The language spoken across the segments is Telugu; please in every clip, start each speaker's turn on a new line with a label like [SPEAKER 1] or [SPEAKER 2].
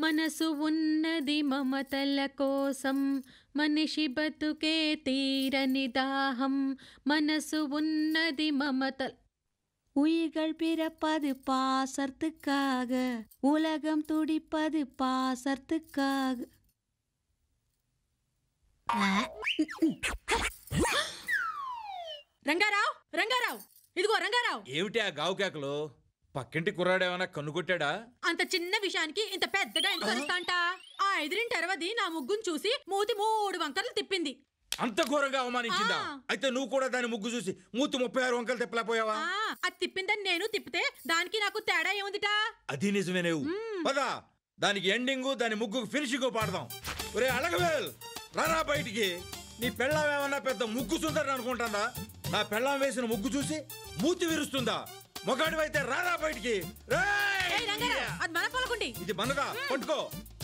[SPEAKER 1] మనసు ఉన్నది మమతల కోసం మనిషి బతుకే తీరని దాహం మనసు ఉన్నది మమత
[SPEAKER 2] உயிர்கள் பிறப்பது பாசத்துக்காக உலகம் துடிப்பது பாசத்துக்காக
[SPEAKER 1] రంగారావు రంగారావు ఇదిగో రంగారావు
[SPEAKER 3] ఏమిటి ఆ గావు కేకలు పక్కింటి కుర్రాడేమన్నా కన్ను కొట్టాడా
[SPEAKER 1] అంత చిన్న విషయానికి ఇంత పెద్దగా ఎందుకు అరుస్తాంట ఆ ఎదిరింటి అరవది నా ముగ్గును చూసి మూతి మూడు వంకర్లు తిప్పింది
[SPEAKER 3] అంత ఘోరంగా అవమానించిందా
[SPEAKER 1] ఆ.
[SPEAKER 3] అయితే నువ్వు కూడా దాని ముగ్గు చూసి మూతి ముప్పై ఆరు వంకలు తెప్పలేకపోయావా
[SPEAKER 1] ఆ అది తిప్పిందని నేను తిప్పితే దానికి నాకు తేడా ఏముందిటా
[SPEAKER 3] అది నిజమే నువ్వు పదా దానికి ఎండింగ్ దాని ముగ్గుకు ఫినిషింగ్ పాడదాం ఒరే అడగవేల్ రారా బయటికి నీ పెళ్ళాం ఏమన్నా పెద్ద ముగ్గు సుందరని అనుకుంటుందా నా పెళ్ళాం వేసిన ముగ్గు చూసి మూతి విరుస్తుందా మొగాడివైతే రారా బయటికి రేయ్!
[SPEAKER 1] ఏయ్ రంగారావు అది మన పొలకుండి
[SPEAKER 3] ఇది మనదా పట్టుకో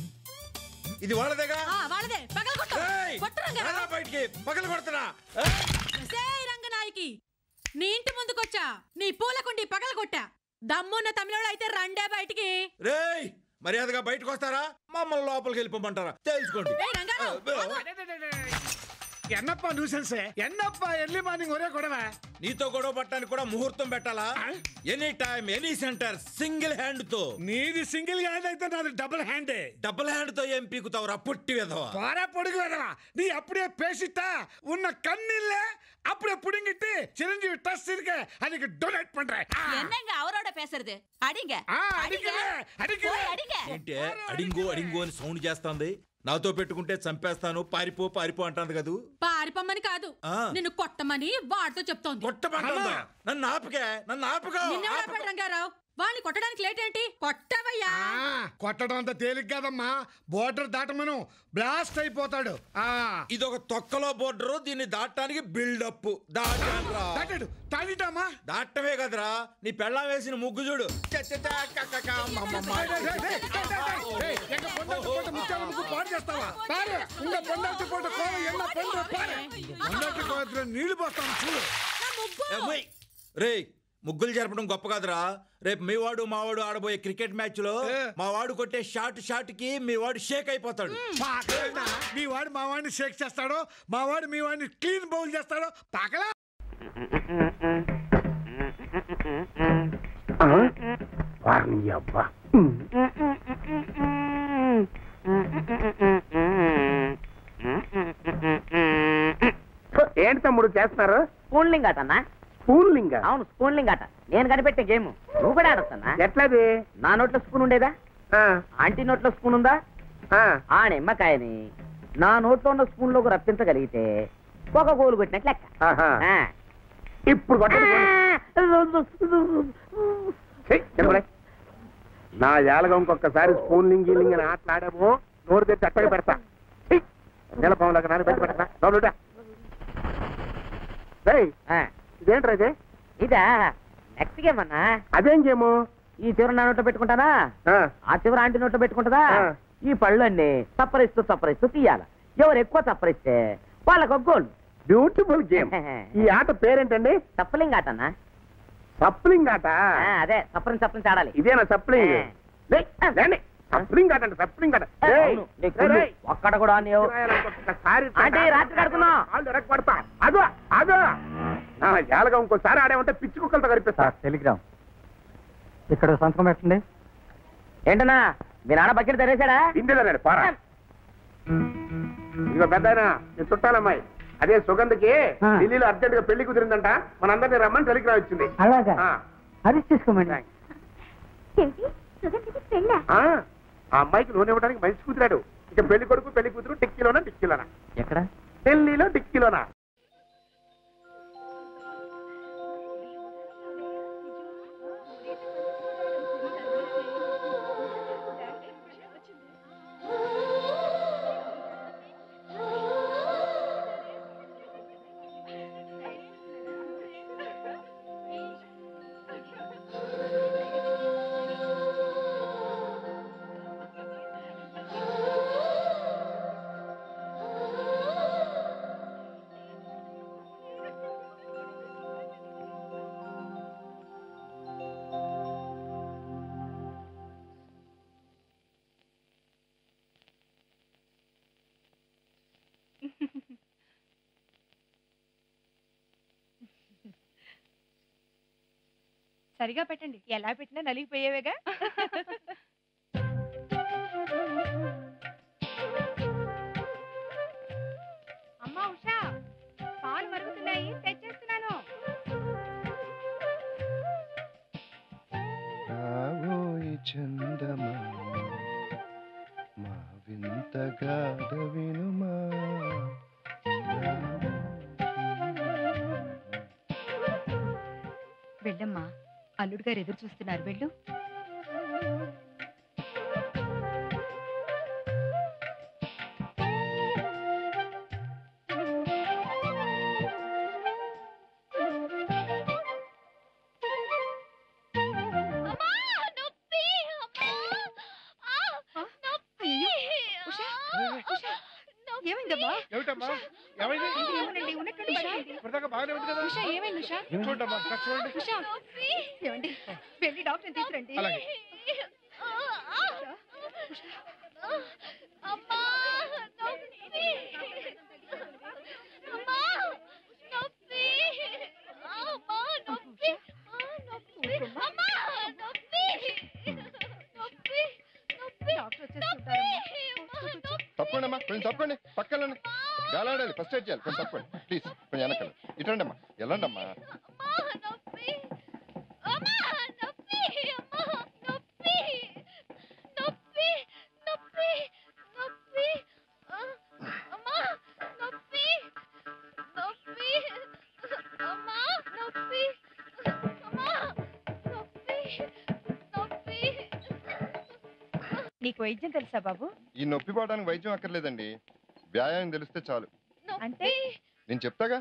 [SPEAKER 3] ఇది వాళ్ళదేగా
[SPEAKER 1] ఆ వాళ్ళదే పగల కొట్టు
[SPEAKER 3] రేయ్!
[SPEAKER 1] కొట్టు
[SPEAKER 3] రారా
[SPEAKER 1] రంగారావు
[SPEAKER 3] బయటికి పగల కొడుతున్నా ఏయ్!
[SPEAKER 1] సేయ్ రంగనాయకి నీ ఇంటి ముందుకొచ్చా నీ పూలకుండి పగల కొట్టా దమ్మున్న తమిళోడు అయితే రండే బయటికి
[SPEAKER 3] రేయ్ మర్యాదగా బయటకు వస్తారా మమ్మల్ని లోపలికి వెళ్ళిపోమంటారా తెలుసుకోండి
[SPEAKER 1] ఏయ్ రంగారావు ఆగు.
[SPEAKER 4] ఎన్నప్ప న్యూసెన్స్ ఎన్నప్ప ఎర్లీ మార్నింగ్ ఒరే గొడవ
[SPEAKER 3] నీతో గొడవ పట్టడానికి కూడా ముహూర్తం పెట్టాలా any time any center single hand తో
[SPEAKER 4] నీది సింగిల్ హ్యాండ్ అయితే నాది డబుల్ హ్యాండే
[SPEAKER 3] డబుల్ హ్యాండ్ తో ఏం పీకుతావురా పుట్టి విధవా
[SPEAKER 4] పారా పొడుగు వెదవా నీ అప్పుడే பேசிட்டா உன்னை கண்ணில்ல அப்படியே புடுங்கிட்டு சிரஞ்சீவி டஸ்ட் இருக்க அதுக்கு டொனேட் பண்றேன் ஆ.
[SPEAKER 2] என்னங்க அவரோட பேசுறது அடிங்க
[SPEAKER 4] ఆ, అడిగిరే, అడిగిరే.
[SPEAKER 2] போய் அடிங்க
[SPEAKER 3] ఏంటి అడింగు అడింగు అని సౌండ్ చేస్తుంది నాతో పెట్టుకుంటే చంపేస్తాను పారిపో పారిపో అంటుంది కదూ
[SPEAKER 1] పారిపోమ్మని కాదు
[SPEAKER 3] ఆ.
[SPEAKER 1] నిన్ను కొట్టమని వాడితో చెప్తోంది
[SPEAKER 3] కొట్టమంటుందా నన్ను ఆపుకే నన్ను ఆపుకో
[SPEAKER 1] నిన్నెవడా
[SPEAKER 3] ఆపుకో.
[SPEAKER 1] రంగారావు వాడిని కొట్టడానికి లేట్ ఏంటి కొట్టవయ్యా
[SPEAKER 4] ఆ, కొట్టడం అంత తేలిక కాదమ్మా బోర్డర్ దాటమను బ్లాస్ట్ అయిపోతాడు ఆ
[SPEAKER 3] ఇది ఒక తొక్కలో బోర్డరు దీన్ని దాటడానికి బిల్డప్ దాటాన్రా
[SPEAKER 4] దాటాడు తాగిటామా
[SPEAKER 3] దాటమే కదరా నీ పెళ్ళం వేసిన ముగ్గు చూడు చ చ చ క క క మ మ మ.
[SPEAKER 4] எங்க பொண்டாட்டி போட்ட முச்சால முக்கு பாடு చేస్తావా பாரு உங்க பொண்டாட்டி போட்ட கோலம் என்ன பண்ற பாரு பொண்டாட்டி கோலத்துல నీళ్లు పోస్తాను చూడు
[SPEAKER 1] నా ముగ్గు
[SPEAKER 3] ఏ, మొయ్. రేయ్ ముగ్గులు జరపడం గొప్ప కాదురా రేపు మీ వాడు మా వాడు ఆడబోయే క్రికెట్ మ్యాచ్ లో
[SPEAKER 4] ఏ.
[SPEAKER 3] మా వాడు కొట్టే షాట్ షాట్ కి మీ వాడు షేక్ అయిపోతాడు
[SPEAKER 4] పాకలేనా? మీ వాడు మా వాడిని షేక్ చేస్తాడో మా వాడు మీ వాడిని క్లీన్ బౌల్ చేస్తాడో పాకలా
[SPEAKER 5] వారిని అబ్బా ఏంటి తమ్ముడు చేస్తున్నారు
[SPEAKER 6] స్పూన్లింగ్ ఆట అన్నా
[SPEAKER 5] పూలింగ
[SPEAKER 6] అవును స్పూన్లింగ్ ఆట నేను కనిపెట్టే గేమ్ నువ్వు కూడా ఆడొచ్చన్నా
[SPEAKER 5] ఎట్లది
[SPEAKER 6] నా నోట్లో స్పూన్ ఉండేదా
[SPEAKER 5] ఆ,
[SPEAKER 6] ఆంటీ నోట్లో స్పూన్ ఉందా
[SPEAKER 5] ఆ,
[SPEAKER 6] ఆ నిమ్మకాయని నా నోట్లో ఉన్న స్పూన్ లోకి రప్పించగలిగితే ఒక గోలు కొట్టినట్లు లెక్క
[SPEAKER 5] ఆహా.
[SPEAKER 6] ఆ.
[SPEAKER 5] ఇప్పుడు కొట్టండి ఛీ, చిన్నబడే. నా ఏలగా ఇంకొకసారి స్పూన్ లింగి లింగ్ అని ఆటలాడాము నోరు తెచ్చి అట్టగా పెడతా ఛీ, నీలపాములాగా నాన్న బయట పెడతా లోపల
[SPEAKER 6] ఆ.
[SPEAKER 5] ఇదేంట్రా ఇది
[SPEAKER 6] ఇదా నెక్స్ట్ గేమ్ అన్నా
[SPEAKER 5] అదేం గేము
[SPEAKER 6] ఈ చివరి నా నోట్లో పెట్టుకుంటానా
[SPEAKER 5] ఆ,
[SPEAKER 6] ఆ చివరి ఆంటీ నోట్లో పెట్టుకుంటుందా
[SPEAKER 5] ఆ.
[SPEAKER 6] ఈ పళ్ళన్నీ చప్పరిస్తూ చప్పరిస్తూ తీయాల ఎవరు ఎక్కువ చప్పరిస్తే వాళ్ళకు ఒక గోల్
[SPEAKER 5] బ్యూటిఫుల్ గేమ్ ఈ ఆట పేరేంటండి
[SPEAKER 6] చప్పలింగ్ ఆట అన్నా
[SPEAKER 5] సప్లింగ్ ఆట
[SPEAKER 6] ఆ, అదే చప్పరించి చప్పరించి ఆడాలి
[SPEAKER 5] ఇదేనా సప్లింగ్
[SPEAKER 6] ఆ.
[SPEAKER 5] లే, లేండి. సప్లింగ్ ఆట అంటే సప్లింగ్ ఆట ఏయ్,
[SPEAKER 6] అవును, నీకు
[SPEAKER 5] ఏయ్,
[SPEAKER 6] కుళ్ళు.
[SPEAKER 5] ఏయ్.
[SPEAKER 6] ఒక్కడ కూడా నీవు
[SPEAKER 5] ఒక్కసారి
[SPEAKER 6] ఆంటీ, రాత్రి ఆడుకుందాం.
[SPEAKER 5] కాళ్ళు ఎరగబడతా అదో అదో నా జాలగా ఇంకోసారి ఆడామంటే పిచ్చి కుక్కలతో కనిపిస్తా
[SPEAKER 7] టెలిగ్రామ్ ఇక్కడ సంతకం పెట్టండి
[SPEAKER 6] ఏంటన్నా మీ నాన్న బకెట్ తెరేశాడా
[SPEAKER 5] ఇంటిలోనండి పోరా ఇదిగో పెద్ద నీ చుట్టాలమ్మాయి అదే సుగంధకి
[SPEAKER 7] ఆ.
[SPEAKER 5] ఢిల్లీలో అర్జెంట్ గా పెళ్లి కుదిరిందంట మనందరినీ రమ్మని టెలిగ్రామ్ వచ్చింది
[SPEAKER 7] అలాగా
[SPEAKER 5] ఆ.
[SPEAKER 7] అరెస్ట్ చేసుకోమండి
[SPEAKER 8] ఏంటి సుగంధకి పెళ్ళా
[SPEAKER 5] ఆ, ఆ అమ్మాయికి లోన్ ఇవ్వడానికి మంచి కుదిరాడు ఇక పెళ్లి కొడుకు పెళ్లి కూతురు టిక్కీలోనా టిక్కీలోనా
[SPEAKER 6] ఎక్కడ
[SPEAKER 5] ఢిల్లీలో టిక్కీలోనా
[SPEAKER 9] సరిగా పెట్టండి ఎలా పెట్టినా నలిగిపోయేవేగా అమ్మా ఉషా పాలు మరుగుతున్నాయి తెచ్చేస్తున్నాను
[SPEAKER 10] రావోయి చందమా మా వింత గాథ వినుమా
[SPEAKER 9] వెళ్ళమ్మా అల్లుడు గారు ఎదురు చూస్తున్నారు వెళ్ళు అయ్యో, ఉషా, ఉషా, ఏమైందమ్మా
[SPEAKER 4] ఏమిటమ్మా ఏమైంది
[SPEAKER 9] ఏమోనండి, ఉన్నట్టుండి పడిపోయింది.
[SPEAKER 4] ఇప్పటిదాకా బాగానే ఉంది కదా
[SPEAKER 9] ఉషా ఏమైంది ఉషా
[SPEAKER 4] చూడమ్మా కాస్త చూడండి
[SPEAKER 9] ఉషా ఏమండి వెళ్ళి డాక్టర్ తీసుకురండి
[SPEAKER 4] అలాగే
[SPEAKER 9] డాక్టర్ వచ్చేస్తుంటారమ్మా
[SPEAKER 10] తప్పండి అమ్మా కొంచెం తప్పండి పక్కలండి గాలాడాలి ఫస్ట్ ఎయిడ్ చేయాలి కొంచెం తప్పండి ప్లీజ్ కొంచెం వెనకాల ఇటండి అమ్మా వెళ్ళండి అమ్మా
[SPEAKER 9] నీకు వైద్యం తెలుసా బాబు
[SPEAKER 10] ఈ నొప్పి పోవడానికి వైద్యం అక్కర్లేదండి వ్యాయామం తెలిస్తే చాలు
[SPEAKER 9] అంటే
[SPEAKER 10] నేను చెప్తాగా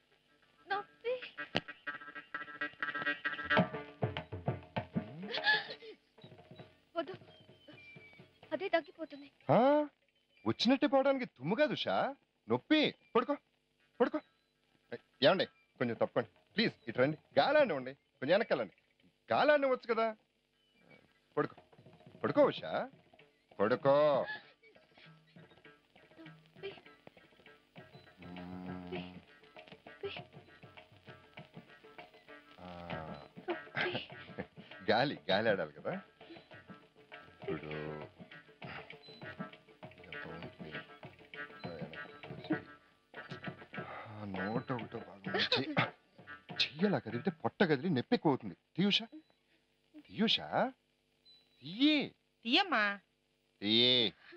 [SPEAKER 8] వద్దు అదే తగ్గిపోతుంది
[SPEAKER 10] ఆ, వచ్చినట్టే పోవడానికి తుమ్ము కాదు ఉషా నొప్పి పడుకో పడుకో ఏమండి కొంచెం తప్పండి ప్లీజ్ ఇటు రండి గాలాండి ఉండి కొంచెం వెనకాలండి గాలాండి వచ్చు కదా పడుకో పడుకో ఉషా పడుకో మ్మ్. ఆ, గాలి గాలి ఆడాలి కదా ఇప్పుడు ఆ నోట ఒకటో భాగం చెయ్యి చెయ్యలా కదిలితే పొట్ట కదిలి నొప్పి ఎక్కువ అవుతుంది తీయుషా తీయుషా తీయి
[SPEAKER 9] తీయమ్మా
[SPEAKER 10] తీయి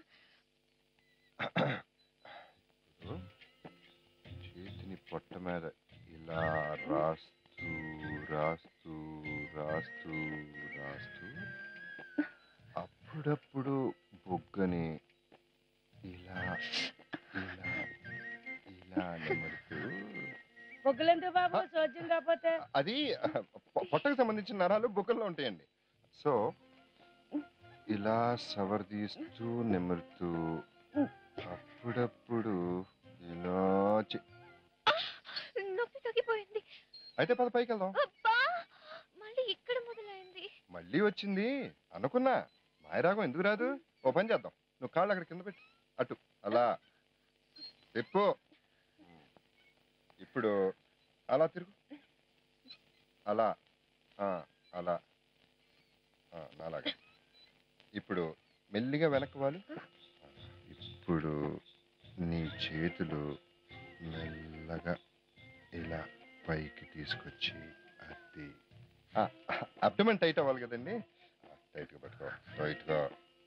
[SPEAKER 10] ఇప్పుడు చేతిని పొట్ట మీద ఇలా రాస్తూ రాస్తూ రాస్తూ రాస్తూ అప్పుడప్పుడు బొగ్గని ఇలా ఇలా ఇలా నిమురుతూ
[SPEAKER 9] బొగ్గులెందుకు బాబు సోద్యం కాకపోతే
[SPEAKER 10] అది పొ- పొట్టకు సంబంధించిన నరాలు బుక్కల్లో ఉంటాయండి సో ఇలా సవరదీస్తూ నిమురుతూ అప్పుడప్పుడు ఇలా చే-
[SPEAKER 8] నొప్పి తగ్గిపోయింది
[SPEAKER 10] అయితే పద పైకి వెళ్దాం
[SPEAKER 8] అబ్బా మళ్ళీ ఇక్కడ మొదలైంది
[SPEAKER 10] మళ్ళీ వచ్చింది అనుకున్నా మాయరాగం ఎందుకు రాదు ఓ పని చేద్దాం నువ్వు కాళ్ళు అక్కడ కింద పెట్టి అటు అలా తిప్పు ఇప్పుడు అలా తిరుగు అలా ఆ, అలా ఆ, అలాగే ఇప్పుడు మెల్లిగా వెనక్కి వాళ్ళు ఇప్పుడు నీ చేతులు మెల్లగా ఇలా పైకి తీసుకొచ్చి అది అబ్డమన్ టైట్ అవ్వాలి కదండి టైట్గా పట్టుకో టైట్గా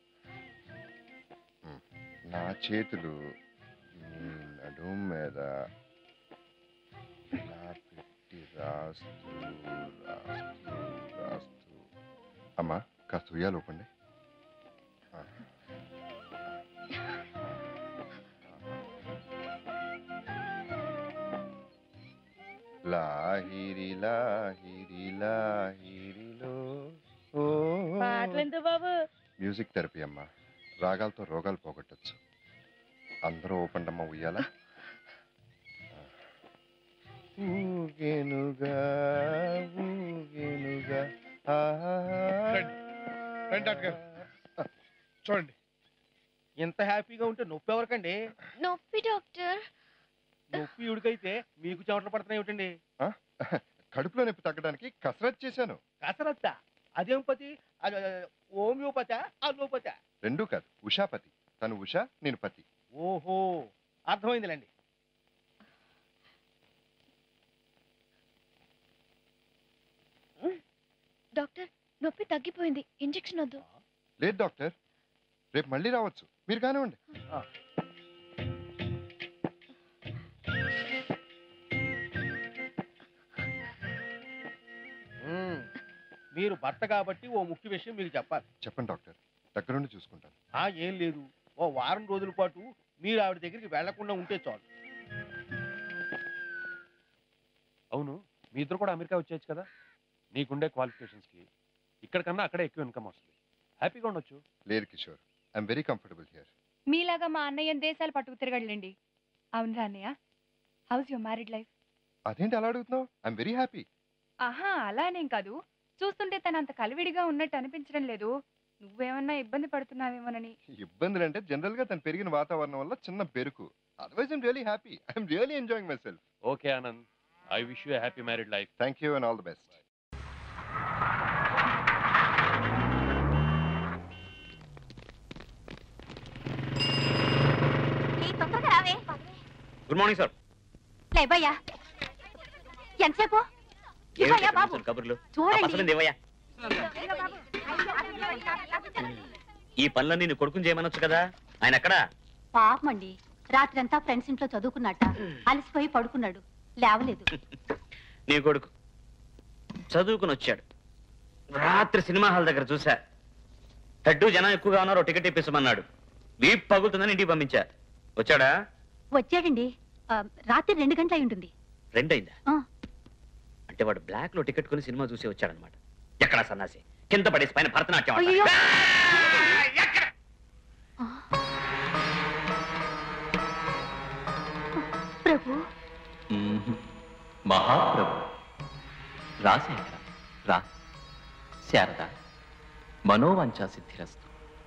[SPEAKER 10] ఉమ్. నా చేతులు నీ నడుము మీద ఇలా పెట్టి రాస్తూ రాస్తూ రాస్తూ అమ్మా కాస్త ఉయ్యాలు ఊపండి ఆ. లాహిరి లాహిరి లాహిరిలో ఓ
[SPEAKER 9] పాటలెందుకు బాబు
[SPEAKER 10] మ్యూజిక్ థెరపీ అమ్మా రాగాలతో రోగాలు పోగొట్టచ్చు అందరూ ఓపెన్ అమ్మ ఉయ్యాలా ఊగేనుగా ఊగేనుగా
[SPEAKER 4] రండి. రండి డాక్టర్ గారు. చూడండి
[SPEAKER 11] ఇంత హ్యాపీగా ఉంటే నొప్పి ఎవరికండి
[SPEAKER 8] నొప్పి డాక్టర్
[SPEAKER 11] నొప్పి ఉడికైతే మీకు చెమటలు పడుతున్నాయి ఏమిటండి
[SPEAKER 10] కడుపులో నొప్పి తగ్గడానికి కసరత్ చేశాను
[SPEAKER 11] కసరత్తా అదేం పతి అది, హోమియోపత అలోపత
[SPEAKER 10] రెండూ కాదు ఉషాపతి తను ఉషా నేను పతి
[SPEAKER 11] ఓహో అర్థమైందిలేండి
[SPEAKER 8] డాక్టర్ నొప్పి తగ్గిపోయింది ఇంజెక్షన్ వద్దు
[SPEAKER 10] లేదు డాక్టర్ రేపు మళ్ళీ రావచ్చు మీరు కానివ్వండి
[SPEAKER 11] మ్మ్. మీరు భర్త కాబట్టి ఓ ముఖ్య విషయం మీకు చెప్పాలి
[SPEAKER 10] చెప్పండి డాక్టర్ దగ్గరుండి చూసుకుంటాను
[SPEAKER 11] ఆ ఏం లేదు ఓ వారం రోజుల పాటు మీరు ఆవిడ దగ్గరికి వెళ్లకుండా ఉంటే చాలు
[SPEAKER 12] అవును మీ ఇద్దరు కూడా అమెరికా వచ్చేయచ్చు కదా నీకుండే క్వాలిఫికేషన్స్కి ఇక్కడ కన్నా అక్కడే ఎక్కువ ఇన్కమ్ వస్తుంది హ్యాపీగా ఉండొచ్చు
[SPEAKER 10] లేదు Kishore I'm very comfortable here
[SPEAKER 13] మీలాగా మా అన్నయ్య దేశాలు పట్టుకు తిరగడండి అవునరా అన్నయ్య హౌస్ యువర్ మ్యారీడ్ లైఫ్
[SPEAKER 10] అదేంటి అలా అడుగుతున్నావు ఐఎమ్ వెరీ హ్యాపీ
[SPEAKER 13] ఆహా అలానేం కాదు చూస్తుంటే తను అంత కలివిడిగా ఉన్నట్టు అనిపించడం లేదు నువ్వేమన్నా ఇబ్బంది పడుతున్నావేమోనని
[SPEAKER 10] ఇబ్బందులు అంటే జనరల్ గా తను పెరిగిన వాతావరణం వల్ల చిన్న బెరుకు otherwise I'm really happy I'm really enjoying myself
[SPEAKER 12] okay Anand I wish you happy married life
[SPEAKER 10] thank you and all the best
[SPEAKER 14] తొందరగా రావే
[SPEAKER 15] గుడ్ మార్నింగ్ సార్
[SPEAKER 14] లేవయ్యా ఎంతసేపు ఇవ్వయ్యా బాబు
[SPEAKER 15] కబుర్లు
[SPEAKER 14] చూడండి.
[SPEAKER 15] ఆ పసరంది ఇవ్వయ్యా ఈ పనులన్నీ నీ కొడుకుని చేయమనొచ్చు కదా ఆయన ఎక్కడా
[SPEAKER 14] పాపమండి రాత్రంతా ఫ్రెండ్స్ ఇంట్లో చదువుకున్నట్ట అలసిపోయి పడుకున్నాడు లేవలేదు
[SPEAKER 15] నీ కొడుకు చదువుకుని వచ్చాడు రాత్రి సినిమా హాల్ దగ్గర చూసా హెడ్ జనం ఎక్కువగా ఉన్నారు ఓ టికెట్ ఇప్పించమన్నాడు వీప్ పగులుతుందని ఇంటికి పంపించా వచ్చాడా
[SPEAKER 14] వచ్చాడండి ఆ, రాత్రి రెండు గంటల అయి ఉంటుంది
[SPEAKER 15] రెండైందా
[SPEAKER 14] ఆ.
[SPEAKER 15] అంటే వాడు బ్లాక్ లో టికెట్ కొని సినిమా చూసి వచ్చాడనమాట ఎక్కడ సన్నాసి కింద పడేసి పైన భరతనాట్యం ఆడతాడు.
[SPEAKER 14] అయ్యో ప్రభు
[SPEAKER 16] మహాప్రభు రాశేఖర రా శారద మనోవంచా సిద్ధిరస్తు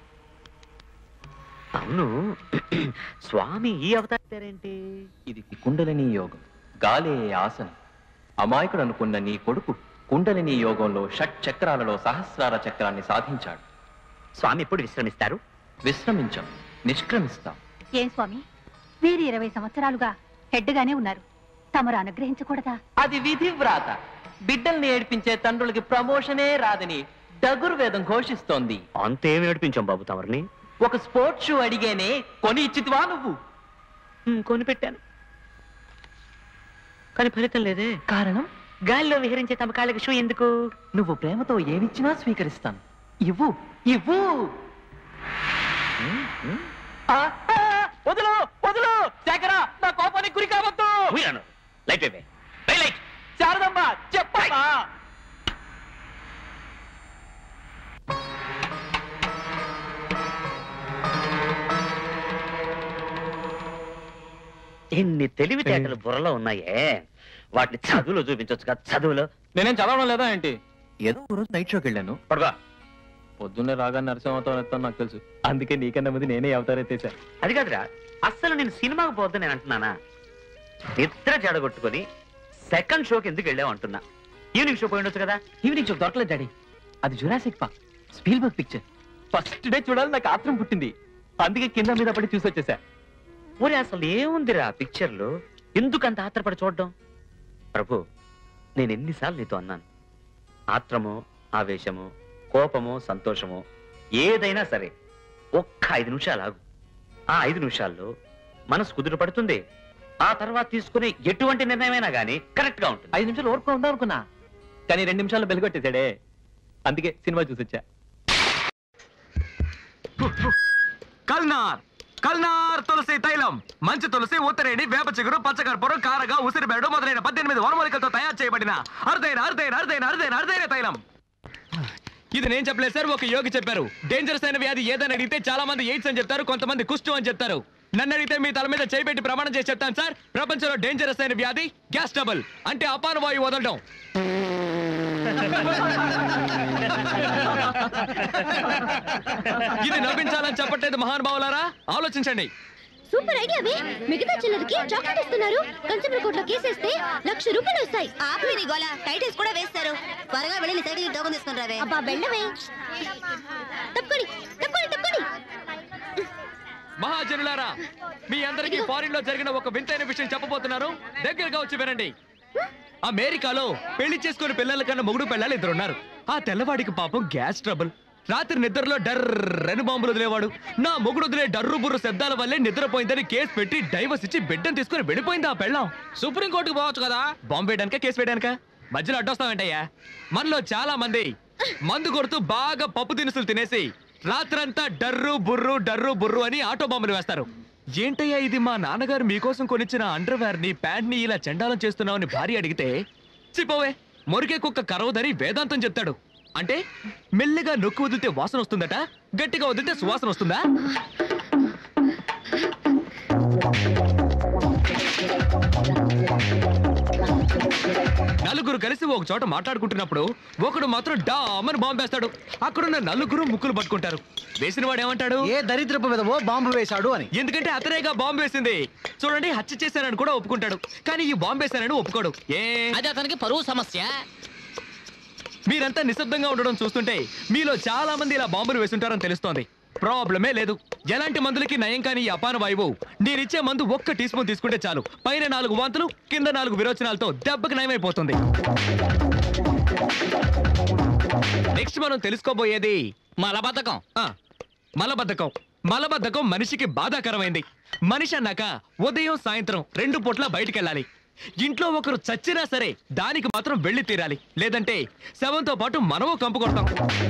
[SPEAKER 15] అవును స్వామి ఈ అవతారం పేరేంటి
[SPEAKER 16] ఇది కుండలిని యోగం గాలే ఆసనం అమాయకుడు అనుకున్న నీ కొడుకు కుండలిని యోగంలో షట్ చక్రాలలో సహస్రార చక్రాన్ని సాధించాడు
[SPEAKER 15] స్వామి ఎప్పుడు విశ్రమిస్తారు
[SPEAKER 16] విశ్రమించం నిష్క్రమిస్తాం
[SPEAKER 14] ఏం స్వామి వీరు ఇరవై సంవత్సరాలుగా హెడ్గానే ఉన్నారు తమరు అనుగ్రహించకూడదా
[SPEAKER 16] అది విధి వ్రాత బిడ్డల్ని ఏడిపించే తండ్రులకి ప్రమోషనే రాదని డగురు వేదం ఘోషిస్తోంది
[SPEAKER 15] అంతేం ఏడిపించాం బాబు తమరిని
[SPEAKER 16] ఒక స్పోర్ట్స్ షూ అడిగేనే కొని ఇచ్చితివా నువ్వు
[SPEAKER 15] కొని పెట్టాను కానీ ఫలితం లేదే
[SPEAKER 16] కారణం
[SPEAKER 15] గాలిలో విహరించే తమ కాళ్ళకి షూ ఎందుకు
[SPEAKER 16] నువ్వు ప్రేమతో ఏమిచ్చినా స్వీకరిస్తాను ఇవ్వు ఇవ్వు ఆ, ఆ, వదులు వదులు శేఖర నా కోపానికి గురి కావద్దు
[SPEAKER 15] ఊయను. లైట్ వేవే వే లైట్
[SPEAKER 16] శారదమ్మ చెప్పమ్మా
[SPEAKER 15] ఎన్ని తెలివితేటలు బుర్రలో ఉన్నాయే వాటిని చదువులో చూపించవచ్చు కదా చదువులో
[SPEAKER 16] నేనేం చదవడం లేదా ఏంటి ఏదో ఒక రోజు నైట్ షోకి వెళ్ళాను
[SPEAKER 15] పడుకో
[SPEAKER 16] పొద్దున్నే రాగా నరసింహతో ఎత్తాను నాకు తెలుసు అందుకే నీకన్నా ముందు నేనే అవతారెత్తేసా
[SPEAKER 15] అది కాదురా అస్సలు నేను సినిమాకు పోద్దు నేను అంటున్నానా నిద్ర జడగొట్టుకొని సెకండ్ షోకి ఎందుకు వెళ్ళావు అంటున్నా ఈవినింగ్ షో పోయి ఉండొచ్చు కదా
[SPEAKER 16] ఈవినింగ్ షో దొరకలేదు డాడీ అది Jurassic Park Spielberg picture first day చూడాలి నాకు ఆత్రం పుట్టింది అందుకే కింద మీద పడి చూసి వచ్చేసా
[SPEAKER 15] ఒరే అసలు ఏముందిరా పిక్చర్ లో ఎందుకంత ఆత్రపడి చూడడం ప్రభు నేను ఎన్నిసార్లు నీతో అన్నాను ఆత్రమో ఆవేశమో కోపమో సంతోషమో ఏదైనా సరే ఒక్క ఐదు నిమిషాలు ఆగు ఆ ఐదు నిమిషాల్లో మనసు కుదురు పడుతుంది ఆ తర్వాత తీసుకునే ఎటువంటి నిర్ణయమైనా గానీ కరెక్ట్ గా ఉంటుంది
[SPEAKER 16] ఐదు నిమిషాలు ఓర్పు ఉందాం అనుకున్నా కానీ రెండు నిమిషాలు బెలగొట్టేశాడే అందుకే సినిమా చూసి వచ్చా
[SPEAKER 17] కల్నార్ కల్నార్ తులసి తైలం మంచి తులసి ఉత్తరేణి వేప చిగురు పచ్చకర్పూరం కారగా ఉసిరిబేడు మొదలైన పద్దెనిమిది వనమూలికలతో తయారు చేయబడిన అరుదైన అరుదైన అరుదైన అరుదైన అరుదైన తైలం ఇది నేను చెప్పలేదు సార్ ఒక యోగి చెప్పారు డేంజరస్ అయిన వ్యాధి ఏదని అడిగితే చాలా మంది ఎయిడ్స్ అని చెప్తారు కొంతమంది కుష్టు అని చెప్తారు నన్ను అడిగితే మీ తల మీద చేయి పెట్టి ప్రమాణం చేసి చెప్తాను సార్ ప్రపంచంలో డేంజరస్ అయిన వ్యాధి గ్యాస్ ట్రబుల్ అంటే అపాన వాయువు వదలడం ఇది నవ్వించాలని చెప్పట్లేదు మహానుభావులారా ఆలోచించండి
[SPEAKER 8] సూపర్ ఐడియావే మిగతా చిల్లరకి చాక్లెట్ ఇస్తున్నారు కన్సూమర్ కోర్టులో కేసేస్తే లక్ష రూపాయలు వస్తాయి
[SPEAKER 18] ఆపి నీ గోల టైటిల్స్ కూడా వేస్తారు త్వరగా వెళ్ళి నీ సైడ్కి టోకన్ తీసుకుని రావే
[SPEAKER 8] అబ్బా వెళ్ళవే తప్పుకోండి తప్పుకోండి తప్పుకోండి
[SPEAKER 17] మహాజనులారా మీ అందరికీ ఫారిన్ లో జరిగిన ఒక వింతైన విషయం చెప్పబోతున్నాను దగ్గరగా వచ్చి వినండి అమెరికాలో పెళ్లి చేసుకుని పిల్లల కన్నా మొగుడు పిల్లలు ఇద్దరు ఉన్నారు ఆ తెల్లవాడికి పాపం గ్యాస్ ట్రబుల్ రాత్రి నిద్రలో డర్రని బాంబులు వదిలేవాడు నా మొగుడు వదిలే డర్రు బుర్రు శబ్దాల వల్లే నిద్రపోయిందని కేసు పెట్టి డైవర్స్ ఇచ్చి బిడ్డను తీసుకుని వెళ్ళిపోయింది ఆ పెళ్ళం సుప్రీం కోర్టుకు పోవచ్చు కదా బాంబు వేయడానిక కేసు వేయడానిక మధ్యలో అడ్డొస్తామంటయ్యా మనలో చాలా మంది మందు కొడుతూ బాగా పప్పు దినుసులు తినేసి రాత్రంతా డర్రు బుర్రు డర్రు బుర్రు అని ఆటో బాంబులు వేస్తారు ఏంటయ్యా ఇది మా నాన్నగారు మీకోసం కొనిచ్చిన అండర్వేర్ ని ప్యాంట్ ని ఇలా చండాలం చేస్తున్నావని భార్య అడిగితే చిపోవే మొరిగే కుక్క కరవదని వేదాంతం చెప్తాడు అంటే మెల్లగా నొక్కి వదిలితే వాసన వస్తుందట గట్టిగా వదిలితే సువాసన వస్తుందా నలుగురు కలిసి ఒక చోట మాట్లాడుకుంటున్నప్పుడు ఒకడు మాత్రం డామని బాంబు వేస్తాడు అక్కడున్న నలుగురు ముక్కులు పట్టుకుంటారు వేసిన వాడు ఏమంటాడు
[SPEAKER 19] ఏ దరిద్రపు విధవో బాంబు వేశాడు అని
[SPEAKER 17] ఎందుకంటే అతనేగా బాంబు వేసింది చూడండి హత్య చేశానని కూడా ఒప్పుకుంటాడు కానీ ఈ బాంబు వేశానని ఒప్పుకోడు ఏ
[SPEAKER 20] అది అతనికి పరువు సమస్య
[SPEAKER 17] మీరంతా నిశ్శబ్దంగా ఉండడం చూస్తుంటే మీలో చాలా మంది ఇలా బాంబులు వేసుంటారని తెలుస్తోంది ప్రాబ్లమే లేదు ఎలాంటి మందులకి నయం కాని ఈ అపాన వాయువు నేనిచ్చే మందు ఒక్క టీ స్పూన్ తీసుకుంటే చాలు పైన నాలుగు వాంతులు కింద నాలుగు విరోచనాలతో దెబ్బకి నయమైపోతుంది నెక్స్ట్ మనం తెలుసుకోబోయేది
[SPEAKER 20] మలబద్ధకం
[SPEAKER 17] మలబద్ధకం మలబద్ధకం మనిషికి బాధాకరమైంది మనిషి అన్నాక ఉదయం సాయంత్రం రెండు పూట్ల బయటికెళ్ళాలి ఇంట్లో ఒకరు చచ్చినా సరే దానికి మాత్రం వెళ్ళి తీరాలి లేదంటే శవంతో పాటు మనము కంపు కొడతాం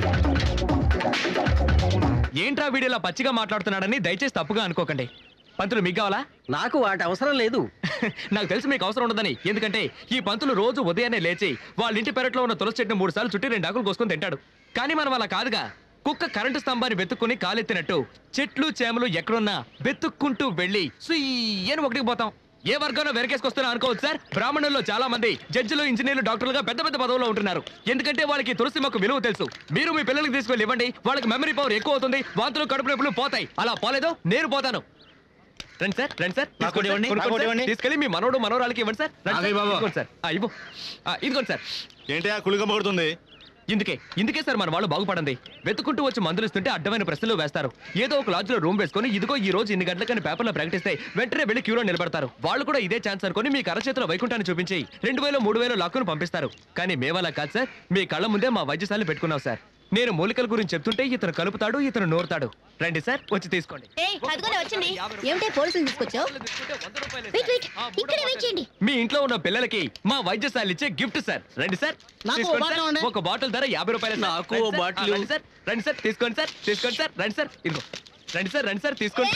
[SPEAKER 17] ఏంట్రా వీడియోలా పచ్చిగా మాట్లాడుతున్నాడని దయచేసి తప్పుగా అనుకోకండి పంతులు మీకు కావాలా
[SPEAKER 19] నాకు వాటి అవసరం లేదు
[SPEAKER 17] నాకు తెలుసు మీకు అవసరం ఉండదని ఎందుకంటే ఈ పంతులు రోజు ఉదయాన్నే లేచి వాళ్ళ ఇంటి పెరట్లో ఉన్న తులసి చెట్టును మూడు సార్లు చుట్టి రెండు ఆకులు కోసుకొని తింటాడు కానీ మనం అలా కాదుగా కుక్క కరెంటు స్తంభాన్ని వెతుక్కుని కాలెత్తినట్టు చెట్లు చేమలు ఎక్కడున్నా వెతుక్కుంటూ వెళ్ళి సుయ్యని ఒకటికి పోతాం ఏ వర్గంలో వెనకేసుకొస్తున్నా అనుకోవచ్చు సార్ బ్రాహ్మణుల్లో చాలా మంది జడ్జిలు ఇంజనీర్లు డాక్టర్లుగా పెద్ద పెద్ద పదవుల్లో ఉంటున్నారు ఎందుకంటే వాళ్ళకి తులసి మొక్క విలువ తెలుసు మీరు మీ పిల్లలకి తీసుకెళ్ళి ఇవ్వండి వాళ్ళకి మెమరీ పవర్ ఎక్కువ అవుతుంది వాంతులు కడుపు నొప్పులు పోతాయి అలా పోలేదో నేను పోతాను రండి సార్ రండి సార్
[SPEAKER 11] నాకు ఒకటి ఇవ్వండి,
[SPEAKER 17] కొనుక్కోండి
[SPEAKER 11] నాకు ఒకటి
[SPEAKER 17] సార్.
[SPEAKER 11] ఇవ్వండి.
[SPEAKER 17] తీసుకెళ్ళి మీ మనోడు మనోరాలకి ఇవ్వండి సార్ రండి
[SPEAKER 11] ఆగయ్య
[SPEAKER 17] సార్.
[SPEAKER 11] బాబు.
[SPEAKER 17] ఇదిగోండి సార్ ఆ, ఇవ్వు ఆ, ఇదిగోండి సార్
[SPEAKER 11] ఏంటి ఆ కుళిగమ్మ కొడుతుంది
[SPEAKER 17] ఇందుకే ఇందుకే సార్ మన వాళ్ళు బాగుపడండి వెతుకుంటూ వచ్చి మందులు ఇస్తుంటే అడ్డమైన ప్రశ్నలు వేస్తారు ఏదో ఒక లాడ్జ్ లో రూమ్ వేసుకొని ఇదిగో ఈ రోజు ఇన్ని గంటలకని పేపర్లో ప్రకటిస్తే వెంటనే వెళ్ళి క్యూలో నిలబడతారు వాళ్ళు కూడా ఇదే ఛాన్స్ అనుకొని మీ అరచేతిలో వైకుంఠాన్ని చూపించి రెండు వేలు మూడు వేలు లాక్కుని పంపిస్తారు కానీ మేమలా కాదు సార్ మీ కళ్ళ ముందే మా వైద్యశాలను పెట్టుకున్నాం సార్ నేను మూలికల గురించి చెప్తుంటే ఇతను కలుపుతాడు ఇతను నోరుతాడు రండి సార్ వచ్చి తీసుకోండి
[SPEAKER 18] ఏయ్ అదిగోనే వచ్చింది ఏమిటే పోలీసులు తీసుకొచ్చావు వెయిట్ వెయిట్ ఇక్కడే వెయిట్ చేయండి
[SPEAKER 17] మీ ఇంట్లో ఉన్న పిల్లలకి మా వైద్యశాల ఇచ్చే గిఫ్ట్ సార్ రండి సార్
[SPEAKER 18] నాకు
[SPEAKER 17] తీసుకోండి
[SPEAKER 18] ఓ బాటిల్
[SPEAKER 17] సార్.
[SPEAKER 18] ఇవ్వండి.
[SPEAKER 17] ఒక బాటిల్ ధర యాభై రూపాయలు సార్.
[SPEAKER 11] నాకు
[SPEAKER 17] రండి
[SPEAKER 11] ఓ
[SPEAKER 17] సార్.
[SPEAKER 11] బాటిల్
[SPEAKER 17] ఆ, రండి సార్ రండి సార్ తీసుకోండి సార్ తీసుకోండి సార్ రండి సార్ ఇదిగో రండి సార్ రండి సార్ తీసుకోండి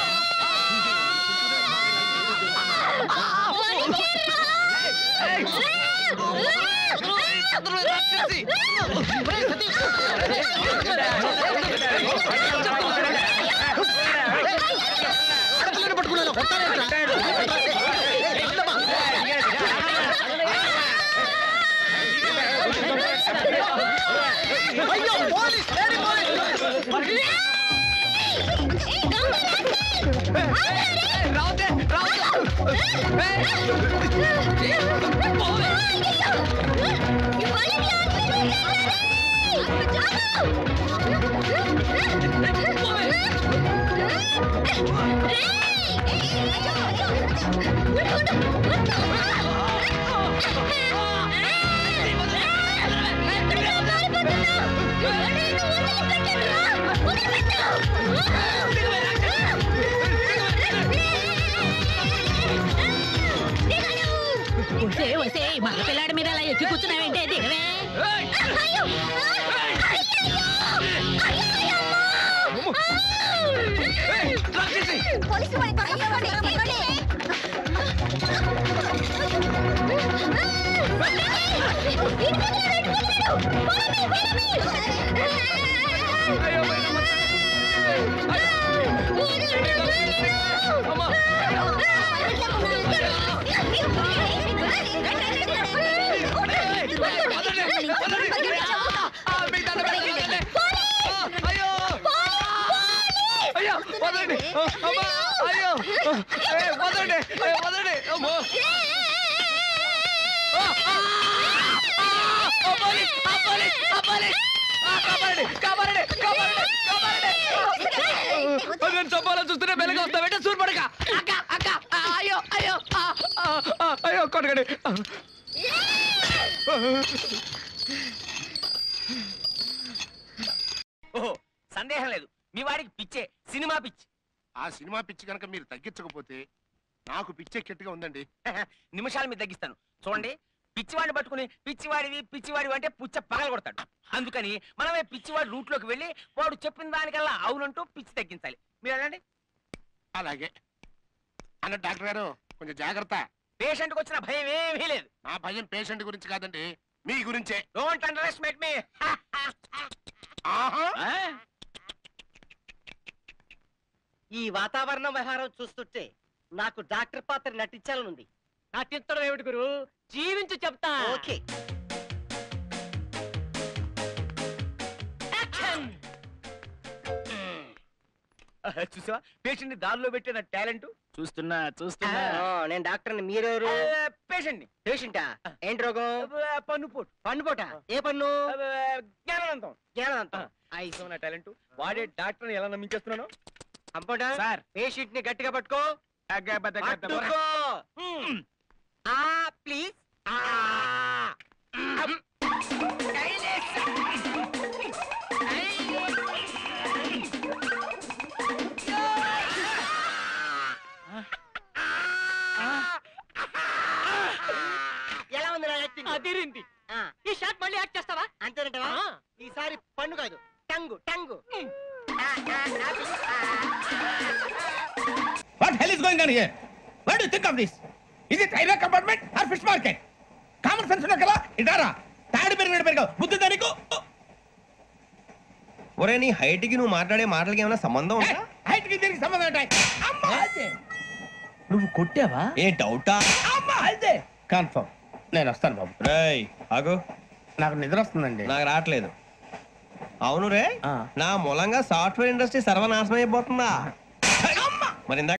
[SPEAKER 2] ఒసే ఒసే మగ పిల్లాడి మీద అలా ఎక్కి కూర్చున్నావేంటే దిగవే
[SPEAKER 17] అయ్యో వదలండి అమ్మా అయ్యో ఏ, వదలండి ఏ, వదలండి అమ్మో ఆ, ఆ, ఆ, ఆ, పోలీస్, ఆ, పోలీస్, ఆ, పోలీస్. ఆ, కాపాడండి కాపాడండి కాపాడండి కాపాడండి ఆ, నేను చంపాలని చూస్తూనే బెల్లగా వస్తా వెంటనే సూర్పడక అక్క అక్క ఆ, అయ్యో అయ్యో ఆ, ఆ, ఆ, అయ్యో కొట్టకండి
[SPEAKER 11] ఓహో సందేహం లేదు మీ వాడికి పిచ్చే సినిమా పిచ్చి
[SPEAKER 5] ఆ సినిమా పిచ్చి కనుక మీరు తగ్గించకపోతే నాకు పిచ్చెక్కెట్టుగా ఉందండి
[SPEAKER 11] నిమిషాలు మీరు తగ్గిస్తాను చూడండి పిచ్చివాడిని పట్టుకుని పిచ్చివాడివి పిచ్చివాడివి అంటే పుచ్చ పగల కొడతాడు అందుకని మనమే పిచ్చివాడి రూట్ లోకి వెళ్ళి వాడు చెప్పిన దానికల్లా అవునంటూ పిచ్చి తగ్గించాలి మీరు వెళ్ళండి
[SPEAKER 5] అలాగే అన్న డాక్టర్ గారు కొంచెం జాగ్రత్త
[SPEAKER 11] పేషెంట్కి వచ్చిన భయం ఏమీ లేదు
[SPEAKER 5] నా భయం పేషెంట్ గురించి కాదండి మీ గురించే
[SPEAKER 11] డోంట్ అండర్ ఎస్టిమేట్ మీ
[SPEAKER 21] ఈ వాతావరణ వ్యవహారం చూస్తుంటే నాకు డాక్టర్ పాత్ర నటించాలనుంది
[SPEAKER 11] నటించడం ఏమిటి గురు జీవించి చెప్తా
[SPEAKER 21] ఓకే
[SPEAKER 11] చూసావా పేషెంట్ ని దారిలో పెట్టిన టాలెంట్ చూస్తున్నా చూస్తున్నా
[SPEAKER 21] ఆ, నేను డాక్టర్ని మీరెవరు
[SPEAKER 11] పేషెంట్ ని
[SPEAKER 21] పేషెంటా ఏంటి రోగం
[SPEAKER 11] పన్నుపోటు
[SPEAKER 21] పన్నుపోట ఏ పన్ను
[SPEAKER 11] జ్ఞానవంతం
[SPEAKER 21] జ్ఞానవంతం
[SPEAKER 11] ఐసో నా టాలెంట్ వాడే డాక్టర్ ఎలా నమ్మించేస్తున్నాను
[SPEAKER 21] కంపౌండర్
[SPEAKER 11] సార్
[SPEAKER 21] పేషెంట్ ని గట్టిగా పట్టుకో పట్టుకో
[SPEAKER 11] ఆ ప్లీజ్
[SPEAKER 21] ఎలా ఉంది నా యాక్టింగ్
[SPEAKER 11] అదిరింది
[SPEAKER 21] ఈ షాట్ మళ్ళీ యాక్ట్ చేస్తావా అంతేనంటవా ఈసారి పన్ను కాదు tongue tongue
[SPEAKER 11] What hell is going on here? What do you think of this? Is it railway compartment or fish market? Common sense ఉన్నా కదా ఇటారా తాడు పెరిగినట్టు పెరిగావు బుద్ధి దానికి
[SPEAKER 22] ఒరే నీ హైట్ కి నువ్వు మాట్లాడే మాటలకి ఏమైనా సంబంధం ఉందా
[SPEAKER 11] హైట్ కి దీనికి సంబంధం ఉంటాయి అమ్మా అదే
[SPEAKER 22] నువ్వు కొట్టావా ఏ డౌటా
[SPEAKER 11] అమ్మా అదే కన్ఫర్మ్ నేను వస్తాను బాబు
[SPEAKER 22] రేయ్ ఆగు
[SPEAKER 11] నాకు నిద్ర వస్తుందండి
[SPEAKER 22] నాకు రావట్లేదు అవును రే నా మూలంగా సాఫ్ట్వేర్ ఇండస్ట్రీ సర్వనాశనం అయిపోతుందా మరి ఇందాక